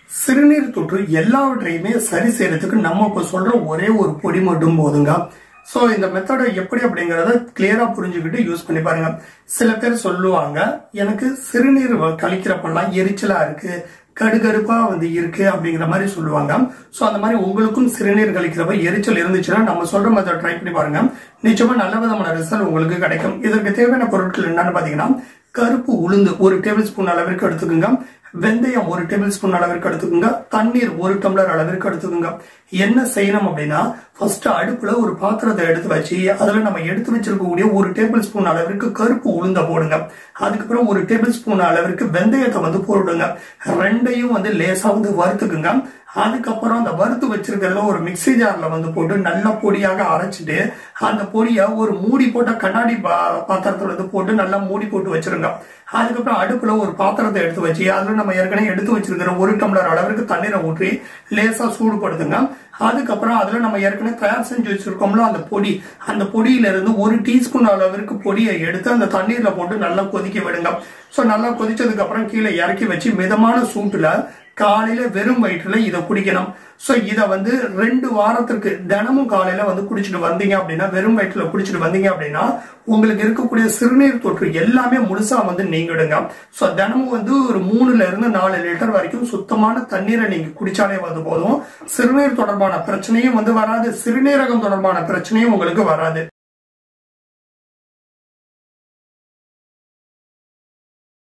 சிறுநீர் தொற்று எல்லாவற்றையுமே சரி செய்யறதுக்கு நம்ம இப்ப சொல்ற ஒரே ஒரு பொடி மட்டும் போதுங்க சோ இந்த மெத்தடை எப்படி அப்படிங்கறத கிளியரா புரிஞ்சுக்கிட்டு யூஸ் பண்ணி பாருங்க சில பேர் சொல்லுவாங்க எனக்கு சிறுநீர் வ- கழிக்கிறப்பெல்லாம் எரிச்சலா இருக்கு கடுகடுப்பா வந்து இருக்கு அப்படிங்கிற மாதிரி சொல்லுவாங்க சோ அந்த மாதிரி உங்களுக்கும் சிறுநீர் கழிக்கிறப்ப எரிச்சல் இருந்துச்சுன்னா நம்ம சொல்ற மெத்தட் ட்ரை பண்ணி பாருங்க நிச்சயமா நல்ல விதமான ரிசல்ட் உங்களுக்கு கிடைக்கும் இதற்கு தேவையான பொருட்கள் என்னன்னு பாத்தீங்கன்னா கருப்பு உளுந்து ஒரு டேபிள் ஸ்பூன் அளவிற்கு எடுத்துக்கோங்க வெந்தயம் ஒரு டேபிள் ஸ்பூன் அளவிற்கு எடுத்துக்கோங்க தண்ணீர் ஒரு டம்ளர் அளவிற்கு எடுத்துக்கோங்க என்ன செய்யணும் அப்படின்னா ஃபர்ஸ்ட் அடுப்புல ஒரு பாத்திரத்தை எடுத்து வச்சு அதுல நம்ம எடுத்து வச்சிருக்கக்கூடிய ஒரு டேபிள் ஸ்பூன் அளவிற்கு கருப்பு உளுந்த போடுங்க அதுக்கப்புறம் ஒரு டேபிள் ஸ்பூன் அளவிற்கு வெந்தயத்தை வந்து போடுங்க ரெண்டையும் வந்து லேசா வந்து வறுத்துக்குங்க அதுக்கப்புறம் அந்த வறுத்து வச்சிருக்கிறத ஒரு மிக்ஸி ஜார்ல வந்து போட்டு நல்ல பொடியாக அரைச்சிட்டு அந்த பொடியை ஒரு மூடி போட்ட கண்ணாடி பா- பாத்திரத்துல வந்து போட்டு நல்லா மூடி போட்டு வச்சிருங்க அதுக்கப்புறம் அடுப்புல ஒரு பாத்திரத்தை எடுத்து வச்சு அதுல நம்ம ஏற்கனவே எடுத்து வச்சிருக்கிற ஒரு டம்ளர் அளவிற்கு தண்ணீரை ஊற்றி லேசா சூடுபடுத்துங்க அதுக்கப்புறம் அதுல நம்ம ஏற்கனவே தயார் செஞ்சு வச்சிருக்கோம்ல அந்த பொடி அந்த பொடியில இருந்து ஒரு டீஸ்பூன் அளவிற்கு பொடியை எடுத்து அந்த தண்ணீர்ல போட்டு நல்லா கொதிக்க விடுங்க சோ நல்லா கொதிச்சதுக்கு அப்புறம் கீழே இறக்கி வச்சு மிதமான சூட்டுல காலையில வெறும் வயிற்றுல இதை குடிக்கணும் சோ இத வந்து ரெண்டு வாரத்திற்கு தினமும் காலையில வந்து குடிச்சிட்டு வந்தீங்க அப்படின்னா வெறும் வயிற்றுல குடிச்சிட்டு வந்தீங்க அப்படின்னா உங்களுக்கு இருக்கக்கூடிய சிறுநீர் தொற்று எல்லாமே முழுசா வந்து நீங்கிடுங்க சோ தினமும் வந்து ஒரு மூணுல இருந்து நாலு லிட்டர் வரைக்கும் சுத்தமான தண்ணீரை நீங்க குடிச்சாலே வந்து போதும் சிறுநீர் தொடர்பான பிரச்சனையும் வந்து வராது சிறுநீரகம் தொடர்பான பிரச்சனையும் உங்களுக்கு வராது